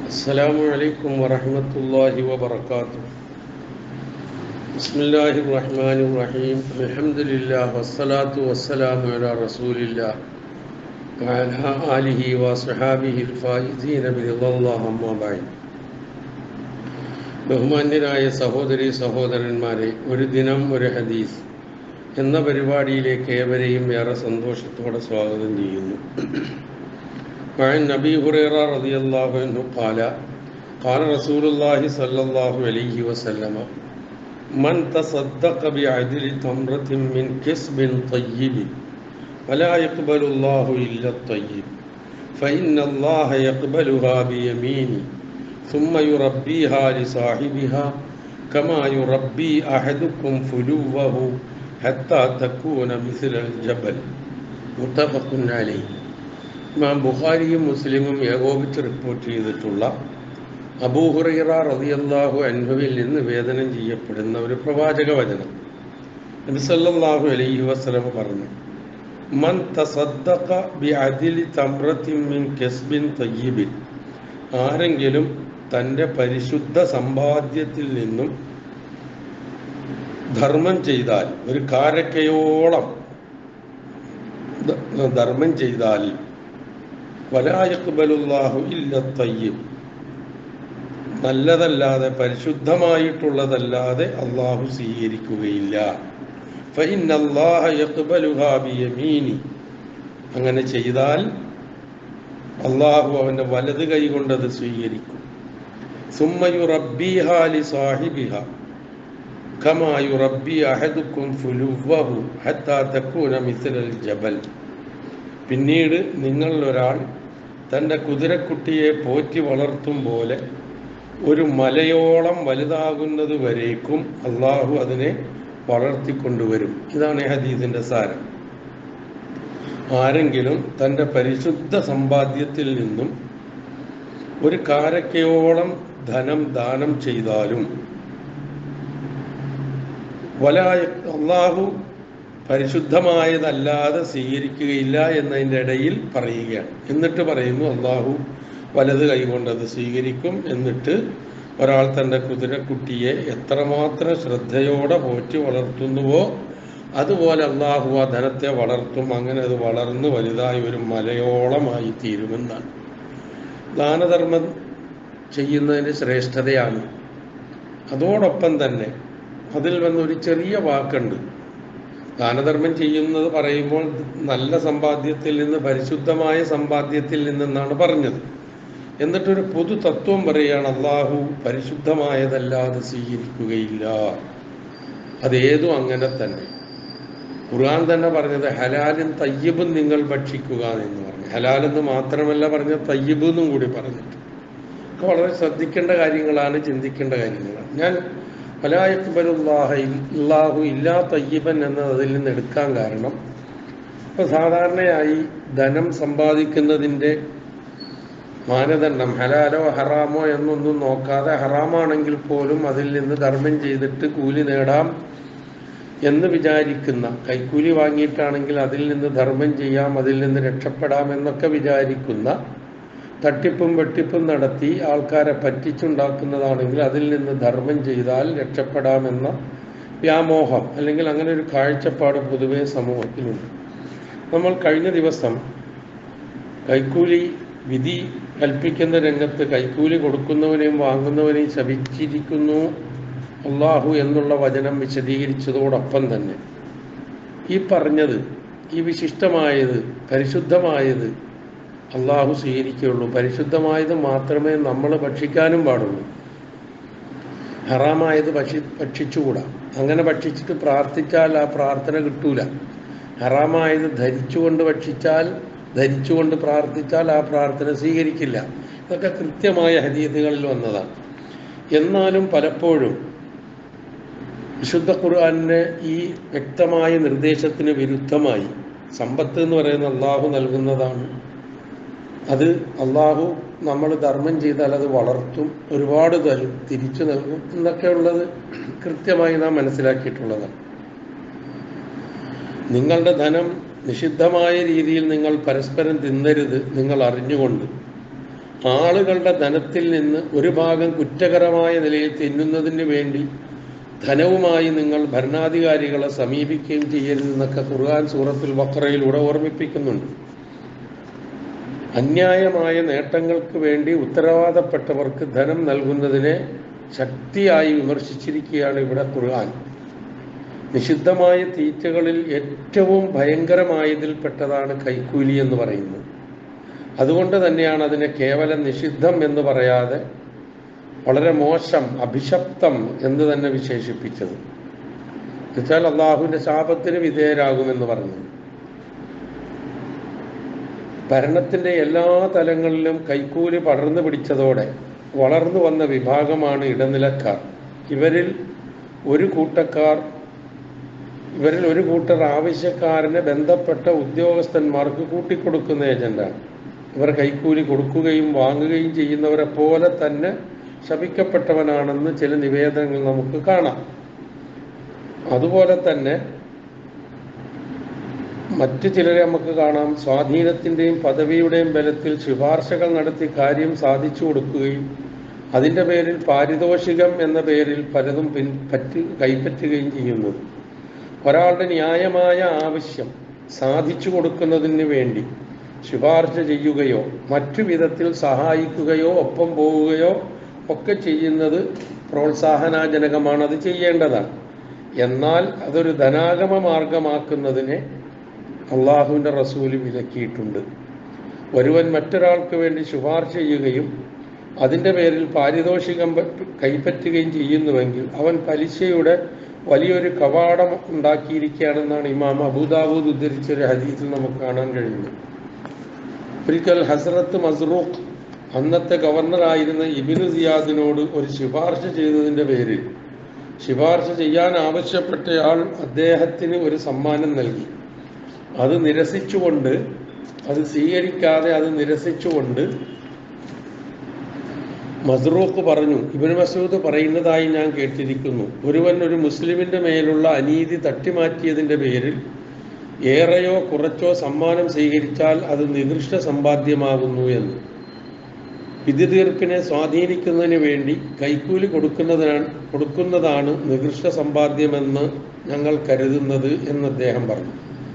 السلام عليكم ورحمة الله وبركاته بسم الله الرحمن الرحيم الحمد لله والصلاة والسلام على رسول الله وعلى آله وصحابه الفائزين برضا الله أما بعد ബഹുമാന്യരായ സഹോദരി സഹോദരന്മാരെ ഒരു ദിനം ഒരു ഹദീസ് എന്ന പരിപാടിയിലേക്ക് ഏവരെയും ഏറെ സന്തോഷത്തോടെ സ്വാഗതം ചെയ്യുന്നു وعن أبي هريرة رضي الله عنه قال قال رسول الله صلى الله عليه وسلم من تصدق بعدل تمرة من كسب طيب فلا يقبل الله إلا الطيب فإن الله يقبلها بيمينه ثم يربيها لصاحبها كما يربي أحدكم فلوه حتى تكون مثل الجبل متفق عليه ഇമാം ബുഖാരിയും മുസ്ലിമും ഏകോപിച്ച് റിപ്പോർട്ട് ചെയ്തിട്ടുള്ള അബൂഹുറൈറ റളിയല്ലാഹു അൻഹുവിൽ നിന്ന് വേദനം ചെയ്യപ്പെടുന്ന ഒരു പ്രവാചക വചനം നബി സല്ലല്ലാഹു അലൈഹി വസല്ലം പറഞ്ഞു മൻ തസദ്ദഖ ബിഅദിലി തംറത്തിൻ മിൻ കസ്ബിൻ തയ്യിബിൻ ആരെങ്കിലും തൻ്റെ പരിശുദ്ധ സമ്പാദ്യത്തിൽ നിന്നും ധർമ്മം ചെയ്താൽ ഒരു കാരക്കയോളം ധർമ്മം ചെയ്താൽ വലായക്കുബലുല്ലാഹു ഇല്ല തയ്യം നല്ലതല്ലാതെ പരിശുദ്ധമായിട്ടുള്ളതല്ലാതെ അള്ളാഹു സ്വീകരിക്കുകയില്ല ഫൈനല്ലാഹയക്കുബലുഹാബിയമീനി അങ്ങനെ ചെയ്താൽ അള്ളാഹു അവൻ്റെ വലത് കൈ കൊണ്ടത് സ്വീകരിക്കും സുമ്മയു റബ്ബിഹാലി സാഹിബിഹ കമായു റബ്ബി അഹദുക്കും ഫുലുവഹു ഹത്താ തക്കൂന മിഥലൽ ജബൽ പിന്നീട് നിങ്ങളിലൊരാൾ തൻ്റെ കുതിരക്കുട്ടിയെ പോറ്റി വളർത്തും പോലെ ഒരു മലയോളം വലുതാകുന്നത് വരേക്കും അള്ളാഹു അതിനെ വളർത്തിക്കൊണ്ടുവരും ഇതാണ് ഹദീസിൻ്റെ സാരം ആരെങ്കിലും തൻ്റെ പരിശുദ്ധ സമ്പാദ്യത്തിൽ നിന്നും ഒരു കാരക്കയോളം ധനം ദാനം ചെയ്താലും വലായ അള്ളാഹു പരിശുദ്ധമായതല്ലാതെ സ്വീകരിക്കുകയില്ല എന്നതിൻ്റെ ഇടയിൽ പറയുകയാണ് എന്നിട്ട് പറയുന്നു അള്ളാഹു വലത് കൈകൊണ്ടത് സ്വീകരിക്കും എന്നിട്ട് ഒരാൾ തൻ്റെ കുതിരക്കുട്ടിയെ എത്രമാത്രം ശ്രദ്ധയോടെ പോറ്റി വളർത്തുന്നുവോ അതുപോലെ അള്ളാഹു ആ ധനത്തെ വളർത്തും അങ്ങനെ അത് വളർന്ന് വലുതായി ഒരു മലയോളമായി തീരുമെന്നാണ് ദാനധർമ്മം ചെയ്യുന്നതിന് ശ്രേഷ്ഠതയാണ് അതോടൊപ്പം തന്നെ അതിൽ വന്നൊരു ചെറിയ വാക്കുണ്ട് ദാനധർമ്മം ചെയ്യുന്നത് പറയുമ്പോൾ നല്ല സമ്പാദ്യത്തിൽ നിന്ന് പരിശുദ്ധമായ സമ്പാദ്യത്തിൽ നിന്നെന്നാണ് പറഞ്ഞത് എന്നിട്ടൊരു പൊതു തത്വം പറയുകയാണ് അള്ളാഹു പരിശുദ്ധമായതല്ലാതെ സ്വീകരിക്കുകയില്ല അതേതും അങ്ങനെ തന്നെ ഖുർആൻ തന്നെ പറഞ്ഞത് ഹലാലും തയ്യബും നിങ്ങൾ ഭക്ഷിക്കുക എന്ന് പറഞ്ഞു ഹലാലെന്ന് മാത്രമല്ല പറഞ്ഞ തയ്യബ് എന്നും കൂടി പറഞ്ഞിട്ട് വളരെ ശ്രദ്ധിക്കേണ്ട കാര്യങ്ങളാണ് ചിന്തിക്കേണ്ട കാര്യങ്ങളാണ് ഞാൻ ഫലായക്ബലുല്ലാഹു ഇല്ലാ തയ്യബൻ എന്നത് അതിൽ നിന്ന് എടുക്കാൻ കാരണം ഇപ്പോൾ സാധാരണയായി ധനം സമ്പാദിക്കുന്നതിൻ്റെ മാനദണ്ഡം ഹലാലോ ഹറാമോ എന്നൊന്നും നോക്കാതെ ഹറാമാണെങ്കിൽ പോലും അതിൽ നിന്ന് ധർമ്മം ചെയ്തിട്ട് കൂലി നേടാം എന്ന് വിചാരിക്കുന്ന കൈക്കൂലി വാങ്ങിയിട്ടാണെങ്കിൽ അതിൽ നിന്ന് ധർമ്മം ചെയ്യാം അതിൽ നിന്ന് രക്ഷപ്പെടാം എന്നൊക്കെ വിചാരിക്കുന്ന തട്ടിപ്പും വെട്ടിപ്പും നടത്തി ആൾക്കാരെ പറ്റിച്ചുണ്ടാക്കുന്നതാണെങ്കിൽ അതിൽ നിന്ന് ധർമ്മം ചെയ്താൽ രക്ഷപ്പെടാമെന്ന വ്യാമോഹം അല്ലെങ്കിൽ അങ്ങനെ ഒരു കാഴ്ചപ്പാട് പൊതുവെ സമൂഹത്തിലുണ്ട് നമ്മൾ കഴിഞ്ഞ ദിവസം കൈക്കൂലി വിധി കൽപ്പിക്കുന്ന രംഗത്ത് കൈക്കൂലി കൊടുക്കുന്നവനെയും വാങ്ങുന്നവനെയും ശപിച്ചിരിക്കുന്നു അള്ളാഹു എന്നുള്ള വചനം വിശദീകരിച്ചതോടൊപ്പം തന്നെ ഈ പറഞ്ഞത് ഈ വിശിഷ്ടമായത് പരിശുദ്ധമായത് അള്ളാഹു സ്വീകരിക്കുകയുള്ളൂ പരിശുദ്ധമായത് മാത്രമേ നമ്മൾ ഭക്ഷിക്കാനും പാടുള്ളൂ ഹറാമായത് ഭക്ഷി ഭക്ഷിച്ചുകൂടാ അങ്ങനെ ഭക്ഷിച്ചിട്ട് പ്രാർത്ഥിച്ചാൽ ആ പ്രാർത്ഥന കിട്ടൂല ഹറാമായത് ധരിച്ചുകൊണ്ട് ഭക്ഷിച്ചാൽ ധരിച്ചുകൊണ്ട് പ്രാർത്ഥിച്ചാൽ ആ പ്രാർത്ഥന സ്വീകരിക്കില്ല ഇതൊക്കെ കൃത്യമായ ഹദീദുകളിൽ വന്നതാണ് എന്നാലും പലപ്പോഴും വിശുദ്ധ ഖുർആാനിന് ഈ വ്യക്തമായ നിർദ്ദേശത്തിന് വിരുദ്ധമായി സമ്പത്ത് എന്ന് പറയുന്ന അള്ളാഹു നൽകുന്നതാണ് അത് അള്ളാഹു നമ്മൾ ധർമ്മം ചെയ്താൽ അത് വളർത്തും ഒരുപാട് തരും തിരിച്ചു നൽകും എന്നൊക്കെയുള്ളത് കൃത്യമായി നാം മനസ്സിലാക്കിയിട്ടുള്ളതാണ് നിങ്ങളുടെ ധനം നിഷിദ്ധമായ രീതിയിൽ നിങ്ങൾ പരസ്പരം തിന്നരുത് നിങ്ങൾ അറിഞ്ഞുകൊണ്ട് ആളുകളുടെ ധനത്തിൽ നിന്ന് ഒരു ഭാഗം കുറ്റകരമായ നിലയിൽ തിന്നുന്നതിന് വേണ്ടി ധനവുമായി നിങ്ങൾ ഭരണാധികാരികളെ സമീപിക്കുകയും ചെയ്യരുതെന്നൊക്കെ ഖുർആൻ സൂറത്തുൽ ബക്കറയിലൂടെ ഓർമ്മിപ്പിക്കുന്നുണ്ട് അന്യായമായ നേട്ടങ്ങൾക്ക് വേണ്ടി ഉത്തരവാദപ്പെട്ടവർക്ക് ധനം നൽകുന്നതിനെ ശക്തിയായി വിമർശിച്ചിരിക്കുകയാണ് ഇവിടെ ഖുർആൻ നിഷിദ്ധമായ തീറ്റകളിൽ ഏറ്റവും ഭയങ്കരമായതിൽപ്പെട്ടതാണ് കൈക്കൂലി എന്ന് പറയുന്നത് അതുകൊണ്ട് തന്നെയാണ് അതിനെ കേവലം നിഷിദ്ധം എന്ന് പറയാതെ വളരെ മോശം അഭിശപ്തം എന്ന് തന്നെ വിശേഷിപ്പിച്ചത് എന്നുവെച്ചാൽ അള്ളാഹുവിന്റെ ശാപത്തിന് വിധേയരാകുമെന്ന് പറഞ്ഞു ഭരണത്തിന്റെ എല്ലാ തലങ്ങളിലും കൈക്കൂലി പടർന്നു പിടിച്ചതോടെ വളർന്നു വന്ന വിഭാഗമാണ് ഇടനിലക്കാർ ഇവരിൽ ഒരു കൂട്ടക്കാർ ഇവരിൽ ഒരു കൂട്ടർ ആവശ്യക്കാരനെ ബന്ധപ്പെട്ട ഉദ്യോഗസ്ഥന്മാർക്ക് കൂട്ടിക്കൊടുക്കുന്ന ഏജന്റാണ് ഇവർ കൈക്കൂലി കൊടുക്കുകയും വാങ്ങുകയും ചെയ്യുന്നവരെ പോലെ തന്നെ ശപിക്കപ്പെട്ടവനാണെന്ന് ചില നിവേദനങ്ങൾ നമുക്ക് കാണാം അതുപോലെ തന്നെ മറ്റു ചിലരെ നമുക്ക് കാണാം സ്വാധീനത്തിൻ്റെയും പദവിയുടെയും ബലത്തിൽ ശുപാർശകൾ നടത്തി കാര്യം സാധിച്ചു കൊടുക്കുകയും അതിൻ്റെ പേരിൽ പാരിതോഷികം എന്ന പേരിൽ പലതും പിൻ പറ്റി കൈപ്പറ്റുകയും ചെയ്യുന്നത് ഒരാളുടെ ന്യായമായ ആവശ്യം സാധിച്ചു കൊടുക്കുന്നതിന് വേണ്ടി ശുപാർശ ചെയ്യുകയോ മറ്റു വിധത്തിൽ സഹായിക്കുകയോ ഒപ്പം പോവുകയോ ഒക്കെ ചെയ്യുന്നത് പ്രോത്സാഹനാജനകമാണ് അത് ചെയ്യേണ്ടതാണ് എന്നാൽ അതൊരു ധനാഗമ മാർഗമാക്കുന്നതിനെ അള്ളാഹുവിൻ്റെ റസൂല് വിലക്കിയിട്ടുണ്ട് ഒരുവൻ മറ്റൊരാൾക്ക് വേണ്ടി ശുപാർശ ചെയ്യുകയും അതിൻ്റെ പേരിൽ പാരിതോഷികം പറ്റ് കൈപ്പറ്റുകയും ചെയ്യുന്നുവെങ്കിൽ അവൻ പലിശയുടെ വലിയൊരു കവാടം ഉണ്ടാക്കിയിരിക്കുകയാണെന്നാണ് ഇമാം അബൂദാബൂദ് ഉദ്ധരിച്ചൊരു ഹദീസിൽ നമുക്ക് കാണാൻ കഴിയുന്നത് ഒരിക്കൽ ഹസ്രത്ത് മസ്റൂഖ് അന്നത്തെ ഗവർണറായിരുന്ന ഇബിനു സിയാദിനോട് ഒരു ശുപാർശ ചെയ്തതിൻ്റെ പേരിൽ ശുപാർശ ചെയ്യാൻ ആവശ്യപ്പെട്ടയാൾ അദ്ദേഹത്തിന് ഒരു സമ്മാനം നൽകി അത് നിരസിച്ചുകൊണ്ട് അത് സ്വീകരിക്കാതെ അത് നിരസിച്ചുകൊണ്ട് മസ്റൂഖ് പറഞ്ഞു ഇബിൻ മസൂദ് പറയുന്നതായി ഞാൻ കേട്ടിരിക്കുന്നു ഒരുവൻ ഒരു മുസ്ലിമിന്റെ മേലുള്ള അനീതി തട്ടിമാറ്റിയതിന്റെ പേരിൽ ഏറെയോ കുറച്ചോ സമ്മാനം സ്വീകരിച്ചാൽ അത് നികൃഷ്ട സമ്പാദ്യമാകുന്നു എന്ന് വിധി തീർപ്പിനെ സ്വാധീനിക്കുന്നതിന് വേണ്ടി കൈക്കൂലി കൊടുക്കുന്നതിനാണ് കൊടുക്കുന്നതാണ് നികൃഷ്ട സമ്പാദ്യമെന്ന് ഞങ്ങൾ കരുതുന്നത് എന്ന് അദ്ദേഹം പറഞ്ഞു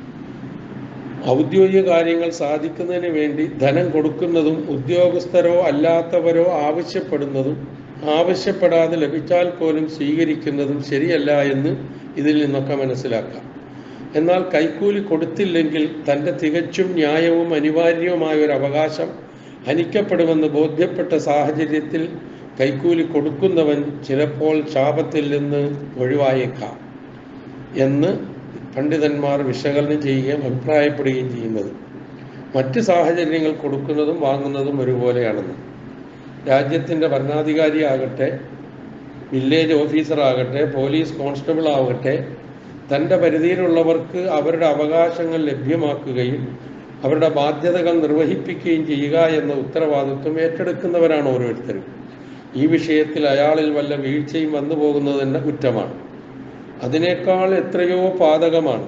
ഔദ്യോഗിക കാര്യങ്ങൾ സാധിക്കുന്നതിന് വേണ്ടി ധനം കൊടുക്കുന്നതും ഉദ്യോഗസ്ഥരോ അല്ലാത്തവരോ ആവശ്യപ്പെടുന്നതും ആവശ്യപ്പെടാതെ ലഭിച്ചാൽ പോലും സ്വീകരിക്കുന്നതും ശരിയല്ല എന്ന് ഇതിൽ നിന്നൊക്കെ മനസ്സിലാക്കാം എന്നാൽ കൈക്കൂലി കൊടുത്തില്ലെങ്കിൽ തൻ്റെ തികച്ചും ന്യായവും അനിവാര്യവുമായ ഒരു അവകാശം ഹനിക്കപ്പെടുമെന്ന് ബോധ്യപ്പെട്ട സാഹചര്യത്തിൽ കൈക്കൂലി കൊടുക്കുന്നവൻ ചിലപ്പോൾ ശാപത്തിൽ നിന്ന് ഒഴിവായേക്കാം എന്ന് പണ്ഡിതന്മാർ വിശകലനം ചെയ്യുകയും അഭിപ്രായപ്പെടുകയും ചെയ്യുന്നത് മറ്റ് സാഹചര്യങ്ങൾ കൊടുക്കുന്നതും വാങ്ങുന്നതും ഒരുപോലെയാണെന്ന് രാജ്യത്തിൻ്റെ ഭരണാധികാരി ആകട്ടെ വില്ലേജ് ഓഫീസറാകട്ടെ പോലീസ് കോൺസ്റ്റബിൾ ആകട്ടെ തൻ്റെ പരിധിയിലുള്ളവർക്ക് അവരുടെ അവകാശങ്ങൾ ലഭ്യമാക്കുകയും അവരുടെ ബാധ്യതകൾ നിർവഹിപ്പിക്കുകയും ചെയ്യുക എന്ന ഉത്തരവാദിത്വം ഏറ്റെടുക്കുന്നവരാണ് ഓരോരുത്തരും ഈ വിഷയത്തിൽ അയാളിൽ വല്ല വീഴ്ചയും വന്നു പോകുന്നത് തന്നെ കുറ്റമാണ് അതിനേക്കാൾ എത്രയോ പാതകമാണ്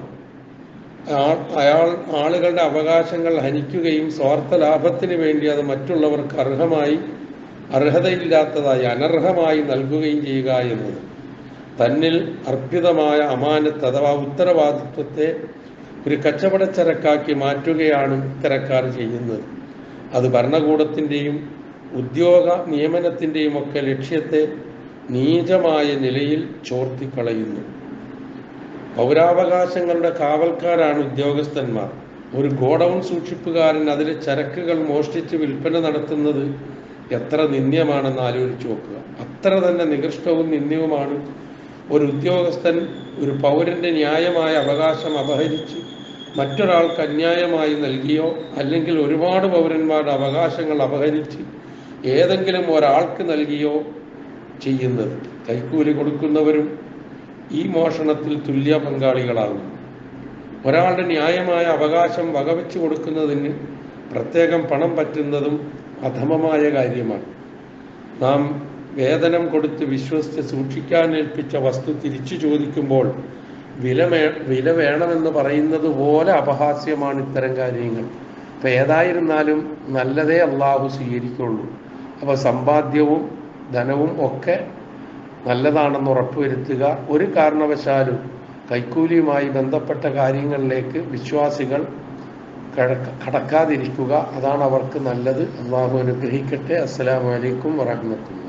ആ- അയാൾ ആളുകളുടെ അവകാശങ്ങൾ ഹനിക്കുകയും സ്വാർത്ഥ ലാഭത്തിന് വേണ്ടി അത് മറ്റുള്ളവർക്ക് അർഹമായി അർഹതയില്ലാത്തതായി അനർഹമായി നൽകുകയും ചെയ്യുക എന്നത് തന്നിൽ അർപ്പിതമായ അമാനത്ത് അഥവാ ഉത്തരവാദിത്വത്തെ ഒരു കച്ചവടച്ചരക്കാക്കി മാറ്റുകയാണ് ഇത്തരക്കാർ ചെയ്യുന്നത് അത് ഭരണകൂടത്തിൻ്റെയും ഉദ്യോഗ നിയമനത്തിൻ്റെയും ഒക്കെ ലക്ഷ്യത്തെ നീചമായ നിലയിൽ ചോർത്തിക്കളയുന്നു പൗരാവകാശങ്ങളുടെ കാവൽക്കാരാണ് ഉദ്യോഗസ്ഥന്മാർ ഒരു ഗോഡൗൺ സൂക്ഷിപ്പുകാരൻ അതിലെ ചരക്കുകൾ മോഷ്ടിച്ച് വിൽപ്പന നടത്തുന്നത് എത്ര നിന്ദ്യമാണെന്ന് ആലോചിച്ച് നോക്കുക അത്ര തന്നെ നികൃഷ്ടവും നിന്ദ്യവുമാണ് ഒരു ഉദ്യോഗസ്ഥൻ ഒരു പൗരന്റെ ന്യായമായ അവകാശം അപഹരിച്ച് മറ്റൊരാൾക്ക് അന്യായമായി നൽകിയോ അല്ലെങ്കിൽ ഒരുപാട് പൗരന്മാരുടെ അവകാശങ്ങൾ അപഹരിച്ച് ഏതെങ്കിലും ഒരാൾക്ക് നൽകിയോ ചെയ്യുന്നത് കൈക്കൂലി കൊടുക്കുന്നവരും ഈ മോഷണത്തിൽ തുല്യ പങ്കാളികളാകും ഒരാളുടെ ന്യായമായ അവകാശം വകവെച്ചു കൊടുക്കുന്നതിന് പ്രത്യേകം പണം പറ്റുന്നതും അധമമായ കാര്യമാണ് നാം വേതനം കൊടുത്ത് വിശ്വസിച്ച് സൂക്ഷിക്കാൻ ഏൽപ്പിച്ച വസ്തു തിരിച്ചു ചോദിക്കുമ്പോൾ വില മേ വില വേണമെന്ന് പറയുന്നത് പോലെ അപഹാസ്യമാണ് ഇത്തരം കാര്യങ്ങൾ അപ്പം ഏതായിരുന്നാലും നല്ലതേ അള്ളാഹു സ്വീകരിക്കുള്ളൂ അപ്പോൾ സമ്പാദ്യവും ധനവും ഒക്കെ നല്ലതാണെന്ന് ഉറപ്പുവരുത്തുക ഒരു കാരണവശാലും കൈക്കൂലിയുമായി ബന്ധപ്പെട്ട കാര്യങ്ങളിലേക്ക് വിശ്വാസികൾ കടക്ക- കടക്കാതിരിക്കുക അതാണ് അവർക്ക് നല്ലത് അള്ളാഹു അനുഗ്രഹിക്കട്ടെ അസ്സലാമു അലൈക്കും വറഹ്മത്തുള്ളാഹി